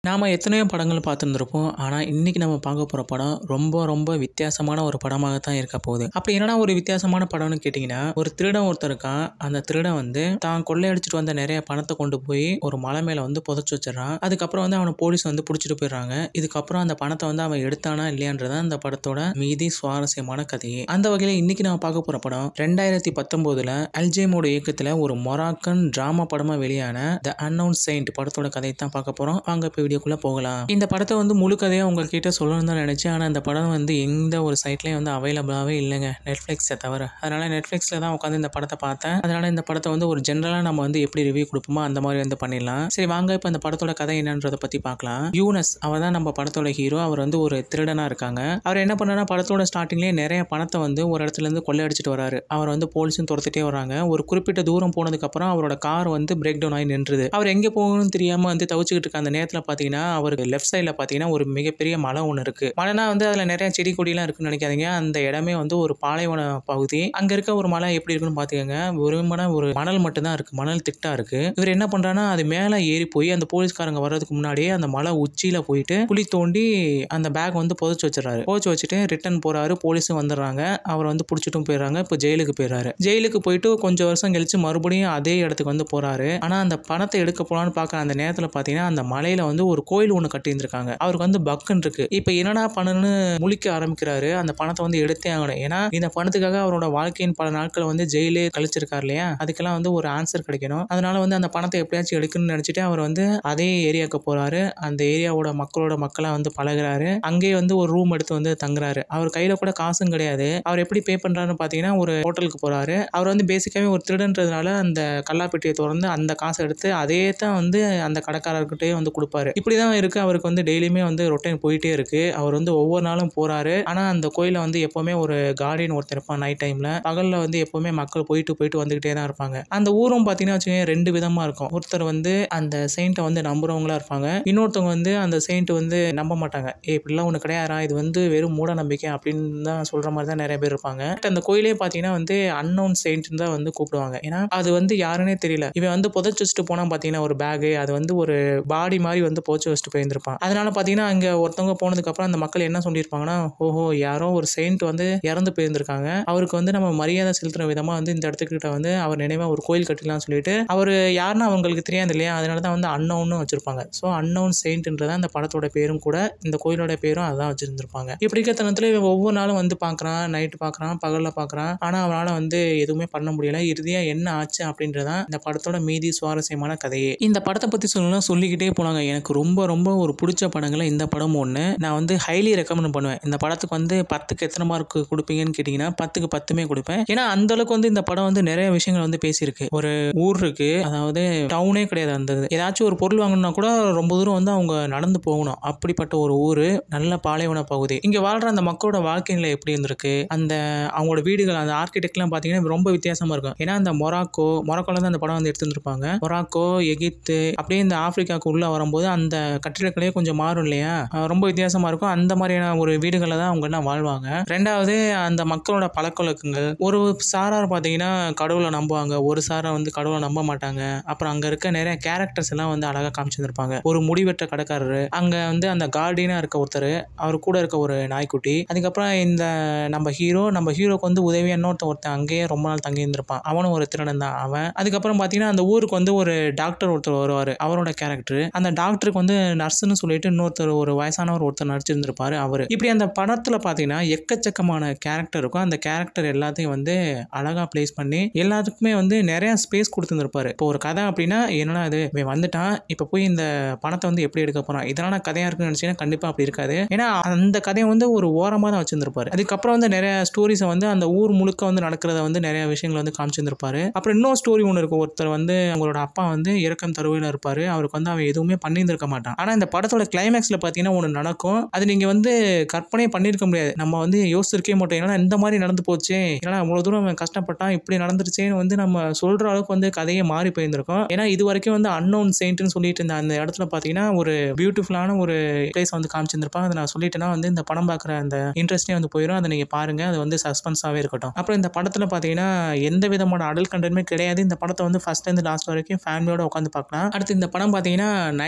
நாம எத்தனையோ படங்கள் பார்த்துருந்துருப்போம். ஆனா, இன்னைக்கு நம்ம பார்க்க போற படம் ரொம்ப, ரொம்ப வித்தியாசமான ஒரு படமாக தான் இருக்க போகுது. அப்படி என்னடா ஒரு வித்தியாசமான படம்னு கேட்டீங்கன்னா, ஒரு திருடன் ஒருத்தன் இருக்கான். அந்த திருடன் வந்து தான் கொள்ளையடிச்சிட்டு வந்த நெறைய பணத்த கொண்டு போய் ஒரு மலை மேல வந்து புதைச்சு வச்சுடுறான். அதுக்கப்புறம் வந்து அவன போலீஸ் வந்து புடிச்சிட்டு போயிடுறாங்க. இதுக்கப்புறம் அந்த பணத்த வந்து அவன் எடுத்தானா இல்லையான்றது தான் இந்த படத்தோட மீதி சுவாரஸ்யமான கதையே. அந்த வகையில இன்னைக்கு நம்ம பார்க்க போற படம் 2019ல அல்ஜெய்மோட இயக்கத்துல ஒரு மொராக்கன் டிராமா படமா வெளியான தி அன்னவுன் செயின்ட் படத்தோட கதைய தான் பார்க்க போறோம். வாங்க இப்ப வீடியோக்குள்ள போகலாம். இந்த படத்த வந்து முழு கதையா உங்ககிட்ட சொல்லணும்னு தான் நினைச்சேன். ஆனா, இந்த படம் வந்து எந்த ஒரு சைட்லயும் வந்து அவைலபிளாவே இல்லங்க. Netflixஅ தவிர. அதனால Netflixல தான் உட்காந்து இந்த படத்த பார்த்தேன். அதனால இந்த படத்த வந்து ஒரு ஜெனரலா நம்ம வந்து எப்படி ரிவ்யூ குடுப்போமோ அந்த மாரி வந்து பண்ணிடலாம். சரி வாங்க இப்ப இந்த படத்தோட கதை என்னன்றத பத்தி பார்க்கலாம். யூனஸ் அவர் தான் நம்ம படத்தோட ஹீரோ. அவர் வந்து ஒரு திருடனா இருக்காங்க. அவர் என்ன பண்ணாருன்னா படத்தோட ஸ்டார்ட்டிங்லயே நெறைய பணத்த வந்து ஒரு இடத்துல இருந்து கொள்ளையடிச்சிட்டு வராரு. அவர வந்து போலீஸும் துரத்திட்டே வராங்க. ஒரு குறிப்பிட்ட தூரம் போனதுக்கு அப்புறம் அவரோட கார் வந்து பிரேக் டவுன் ஆகி நின்றுது. அவர் எங்க போகணும்னு தெரியாம வந்து தவிச்சுக்கிட்டு இருக்க அந்த நேரத்துல பார்த்தீங்கன்னா, அவருக்கு லெஃப்ட் சைடுல பார்த்தீங்கன்னா ஒரு மிகப்பெரிய மலை ஒண்ணு இருக்கு. மலைனா வந்து அதுல நெறைய செடி கொடிலாம் இருக்குன்னு நினைக்காதீங்க. அந்த இடமே வந்து ஒரு பாலைவன பகுதி. அங்க இருக்க ஒரு மலை எப்படி இருக்குன்னு பார்த்துக்கங்க. வெறுமனே ஒரு மணல் மட்டும் தான் இருக்கு. மணல் திட்டா இருக்கு. இவர் என்ன பண்றாருன்னா அது மேல ஏறி போய் அந்த போலீஸ்காரங்க வர்றதுக்கு முன்னாடியே அந்த மலை உச்சியில போயிட்டு குழி தோண்டி அந்த பேக் வந்து புதைச்சு வச்சுடுறாரு. புதைச்சு வச்சுட்டு ரிட்டர்ன் போறாரு. போலீஸும் வந்துடுறாங்க. அவர வந்து புடிச்சிட்டும் போயிடுறாங்க. இப்போ ஜெயிலுக்கு போயிடுறாரு. ஜெயிலுக்கு போயிட்டு கொஞ்சம் வருஷம் கழிச்சு மறுபடியும் அதே இடத்துக்கு வந்து போறாரு. ஆனா, அந்த பணத்த எடுக்க போலான்னு பார்க்குற அந்த நேரத்துல பார்த்தீங்கன்னா, அந்த மலையில வந்து ஒரு கோயில் ஒண்ணு கட்டியிருந்திருக்காங்க. அவருக்கு வந்து பக்குன்னு இருக்கு. இப்ப என்னடா பண்ணணும்னு முழிக்க ஆரம்பிக்கிறாரு. அந்த பணத்த வந்து எடுத்தே ஆகணும். ஏன்னா, இந்த பணத்துக்காக அவரோட வாழ்க்கையின் பல நாட்கள வந்து ஜெயிலே கழிச்சிருக்காரு இல்லையா? அதுக்கெல்லாம் வந்து ஒரு ஆன்சர் கிடைக்கணும். அதனால வந்து அந்த பணத்த எப்படியாச்சும் எடுக்கணும்னு நினைச்சுட்டு அவர் வந்து அதே ஏரியாவுக்கு போறாரு. அந்த ஏரியாவோட மக்களோட மக்களா வந்து பழகுறாரு. அங்கேயே வந்து ஒரு ரூம் எடுத்து வந்து தங்குறாரு. அவர் கையில கூட காசும் கிடையாது. அவர் எப்படி பே பண்றாருன்னு பார்த்தீங்கன்னா, ஒரு ஹோட்டலுக்கு போறாரு. அவர் வந்து பேசிக்காவே ஒரு திருடன்றதுனால அந்த கல்லாப்பெட்டிய தொறந்து அந்த காச எடுத்து அதே தான் வந்து அந்த கடைக்காரர்கிட்டயே வந்து குடுப்பாரு. இப்படி தான் இருக்கு. அவருக்கு வந்து டெய்லியுமே வந்து ரொட்டீன் போயிட்டே இருக்கு. அவர் வந்து ஒவ்வொரு நாளும் போறாரு. ஆனா, அந்த கோயில்ல வந்து எப்பவுமே ஒரு கார்டியன் ஒருத்தன் இருப்பான் நைட் டைம்ல. பகல்ல வந்து எப்பவுமே மக்கள் போயிட்டு, போயிட்டு வந்துகிட்டே தான் இருப்பாங்க. அந்த ஊரும் பார்த்தீங்கன்னா வச்சுக்கோங்க 2 விதமா இருக்கும். ஒருத்தர் வந்து அந்த செயிண்ட்ட வந்து நம்புறவங்களா இருப்பாங்க. இன்னொருத்தவங்க வந்து அந்த செயிண்ட் வந்து நம்ப மாட்டாங்க. ஏய் இப்படிலாம் ஒண்ணு கிடையாதுடா. இது வந்து வெறும் மூட நம்பிக்கை அப்படின்னு தான் சொல்ற மாரி தான் நெறைய பேர் இருப்பாங்க. அந்த கோயிலே பார்த்தீங்கன்னா வந்து அன்னவுன் செயிண்ட்ன்னு தான் வந்து கூப்பிடுவாங்க. ஏன்னா, அது வந்து யாருன்னே தெரியல. இவன் வந்து புதைச்சு வச்சுட்டு போனான் பார்த்தீங்கன்னா ஒரு பேக் அது வந்து ஒரு பாடி மாரி வந்து புதைச்சு வச்சுட்டு போயிருந்திருப்பான். அதனால பார்த்தீங்கன்னா, அங்க ஒருத்தவங்க போனதுக்கு அப்புறம் அந்த மக்கள் என்ன சொல்லியிருப்பாங்கன்னா, ஓஹோ! யாரோ ஒரு செயிண்ட் வந்து இறந்து போயிருந்திருக்காங்க. அவருக்கு வந்து நம்ம மரியாதை செலுத்துற விதமா வந்து இந்த இடத்துக்கிட்ட வந்து அவர் நினைவா ஒரு கோயில் கட்டிடலாம்னு சொல்லிட்டு, அவரு யாருன்னு அவங்களுக்கு தெரியாது இல்லையா? அதனால தான் வந்து அன்னவுன்னு வச்சிருப்பாங்க. ஸோ அன்னவுன் செயிண்ட்ன்றது தான் அந்த படத்தோட பேரும் கூட. இந்த கோயிலோட பேரும் அதான் வச்சிருந்திருப்பாங்க. இப்படி இருக்க தருணத்துல இவன் ஒவ்வொரு நாளும் வந்து பார்க்குறான். நைட் பார்க்குறான். பகல்ல பார்க்குறான். ஆனா, அவனால வந்து எதுவுமே பண்ண முடியல. இறுதியா என்ன ஆச்சு அப்படின்றது தான் இந்த படத்தோட மீதி சுவாரஸ்யமான கதையே. இந்த படத்த பத்தி சொல்லணும்னா சொல்லிக்கிட்டே போலாங்க. எனக்கு ரொம்ப, ரொம்ப ஒரு புடிச்ச படங்கள்ல இந்த படமும் ஒண்ணு. நான் வந்து ஹைலி ரெக்கமெண்ட் பண்ணுவேன். இந்த படத்துக்கு வந்து 10க்கு எத்தன மார்க் குடுப்பீங்கன்னு கேட்டீங்கன்னா, 10க்கு 10மே குடுப்பேன். ஏன்னா, அந்த அளவுக்கு வந்து இந்த படம் வந்து நெறைய விஷயங்கள் வந்து பேசியிருக்கு. ஒரு ஊர் இருக்கு. அதாவது டவுனே கிடையாது அந்த இது. ஏதாச்சும் ஒரு பொருள் வாங்கணும்னா கூட ரொம்ப தூரம் வந்து அவங்க நடந்து போகணும். அப்படிப்பட்ட ஒரு ஊரு. நல்ல பாலைவன பகுதி. இங்க வாழ்ற அந்த மக்களோட வாழ்க்கை நிலை எப்படி இருந்திருக்கு? அந்த அவங்களோட வீடுகள் அந்த ஆர்க்கிடெக்ட்லாம் பார்த்தீங்கன்னா ரொம்ப வித்தியாசமா இருக்கும். ஏன்னா, அந்த மொராக்கோ மொராக்கோல தான் அந்த படம் வந்து எடுத்திருந்திருப்பாங்க. மொராக்கோ, எகிப்து அப்படியே இந்த ஆப்பிரிக்காவுக்கு உள்ள வரும்போது அந்த கட்டிடக்கலையே கொஞ்சம் மாறும் இல்லையா? அ ரொம்ப வித்தியாசமா இருக்கும். அந்த மாரியான ஒரு வீடுகள்ல தான் அவங்கலாம் வாழ்வாங்க. 2வது அந்த மக்களோட பழக்கவழக்கங்கள். ஒரு சாரார் பார்த்தீங்கன்னா, கடவுள நம்புவாங்க. ஒரு சாரார் வந்து கடவுள நம்ப மாட்டாங்க. அப்புறம் அங்க இருக்க நெறைய கேரக்டர்ஸ் எல்லாம் வந்து அழகா காமிச்சிருந்திருப்பாங்க. ஒரு முடிவெற்ற கடைக்காரரு. அங்க வந்து அந்த கார்டியனா இருக்க ஒருத்தரு. அவர் கூட இருக்க ஒரு நாய்க்குட்டி. அதுக்கப்புறம் இந்த நம்ம ஹீரோ நம்ம ஹீரோக்கு வந்து உதவியா இன்னொருத்தன் ஒருத்தன் அங்கேயே ரொம்ப நாள் தங்கி இருந்திருப்பான். அவனும் ஒரு திருடன் தான் அவன். அதுக்கப்புறம் பார்த்தீங்கன்னா, அந்த ஊருக்கு வந்து ஒரு டாக்டர் ஒருத்தர் வருவாரு. அவரோட கேரக்டர். அந்த டாக்டருக்கு வந்து நர்ஸ்ன்னு சொல்லிட்டு இன்னொருத்தர் ஒரு வயசானவர் ஒருத்தர் நடிச்சிருந்திருப்பாரு அவரு. இப்படி அந்த படத்துல பார்த்தீங்கன்னா, எக்கச்சக்கமான கேரக்டர் இருக்கும். அந்த கேரக்டர் எல்லாத்தையும் வந்து அழகா பிளேஸ் பண்ணி எல்லாத்துக்குமே வந்து நெறைய ஸ்பேஸ் குடுத்திருந்திருப்பாரு. இப்போ ஒரு கதை அப்படின்னா, என்னடா இது இவன் வந்துட்டான். இப்ப போய் இந்த பணத்த வந்து எப்படி எடுக்க போறான்? இதனால கதையா இருக்குன்னு நினைச்சீங்கன்னா, கண்டிப்பா அப்படி இருக்காது. ஏன்னா, அந்த கதைய வந்து ஒரு ஓரமா தான் வச்சிருந்திருப்பாரு. அதுக்கப்புறம் வந்து நெறைய ஸ்டோரீஸ வந்து அந்த ஊர் முழுக்க வந்து நடக்கிறத வந்து நெறைய விஷயங்கள வந்து காமிச்சிருந்திருப்பாரு. அப்புறம் இன்னொரு ஸ்டோரி ஒண்ணு இருக்கும். ஒருத்தர் வந்து அவங்களோட அப்பா வந்து இறக்கும் தருவாயில இருப்பாரு. அவருக்கு வந்து அவன் எதுவுமே பண்ணியிருந்திருக்க மாட்டான். ஆனா, இந்த படத்தோட கிளைமாக்ஸ்ல பார்த்தீங்கன்னா, ஒண்ணு நடக்கும். அது நீங்க வந்து கற்பனையே பண்ணியிருக்க முடியாது. நம்ம வந்து யோசிச்சிருக்கவே மாட்டோம். என்னடா இந்த மாரி நடந்து போச்சே! என்னடா இவ்வளோ தூரம் இவன் கஷ்டப்பட்டான். இப்படி நடந்துருச்சேன்னு வந்து நம்ம சொல்ற அளவுக்கு வந்து கதையே மாறி போயிருந்திருக்கும். ஏன்னா, இதுவரைக்கும் வந்து அன்னவுன் செயிண்ட்ன்னு சொல்லிட்டு இருந்த அந்த இடத்துல பார்த்தீங்கன்னா, ஒரு பியூட்டிஃபுல்லான ஒரு பிளேஸ வந்து காமிச்சிருந்திருப்பாங்க. அத நான் சொல்லிட்டேன்னா வந்து இந்த படம் பார்க்குற அந்த இன்ட்ரெஸ்ட்டே வந்து போயிரும். அத நீங்க பாருங்க. அது வந்து சஸ்பென்ஸாவே இருக்கட்டும். அப்புறம் இந்த படத்துல பார்த்தீங்கன்னா, எந்த விதமான அடல்ட் கன்டென்ட்மே கிடையாது. இந்த படத்த வந்து ஃபர்ஸ்ட்லேருந்து லாஸ்ட் வரைக்கும் ஃபேமிலியோட உட்காந்து பார்க்கலாம். அடுத்து இந்த படம் பார்த்தீங்கன்னா, 93rd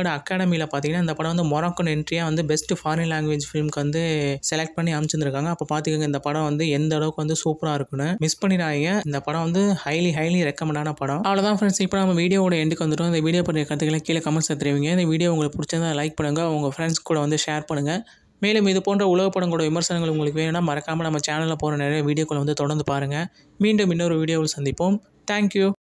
வேர்ல்டு அகாடமியில் பார்த்தீங்கன்னா இந்த படம் வந்து மொராக்கன் என்ட்ரியாக வந்து பெஸ்ட் ஃபாரின் லாங்குவேஜ் ஃபிலிம்க்கு வந்து செலக்ட் பண்ணி அமைச்சிருக்காங்க அப்போ பார்த்துக்கோங்க இந்த படம் வந்து எந்த அளவுக்கு வந்து சூப்பராக இருக்குன்னு மிஸ் பண்ணிடாதீங்க இந்த படம் வந்து ஹைலி ஹைலி ரெக்கமெண்டான படம் அவ்வளோதான் ஃப்ரெண்ட்ஸ் இப்போ நம்ம வீடியோவோட எண்டுக்கு வந்துட்டோம் இந்த வீடியோ பற்றிய கருத்துக்களை கீழே கமெண்ட்ஸ் தெரிவிங்க இந்த வீடியோ உங்களுக்கு பிடிச்சிருந்தா லைக் பண்ணுங்கள் உங்கள் ஃப்ரெண்ட்ஸ் கூட வந்து ஷேர் பண்ணுங்கள் மேலும் இது போன்ற உலக படங்களோட விமர்சனங்கள் உங்களுக்கு வேணும்னா மறக்காமல் நம்ம சேனலில் போகிற நிறைய வீடியோக்களை வந்து தொடர்ந்து பாருங்கள் மீண்டும் இன்னொரு வீடியோவில் சந்திப்போம் தேங்க்யூ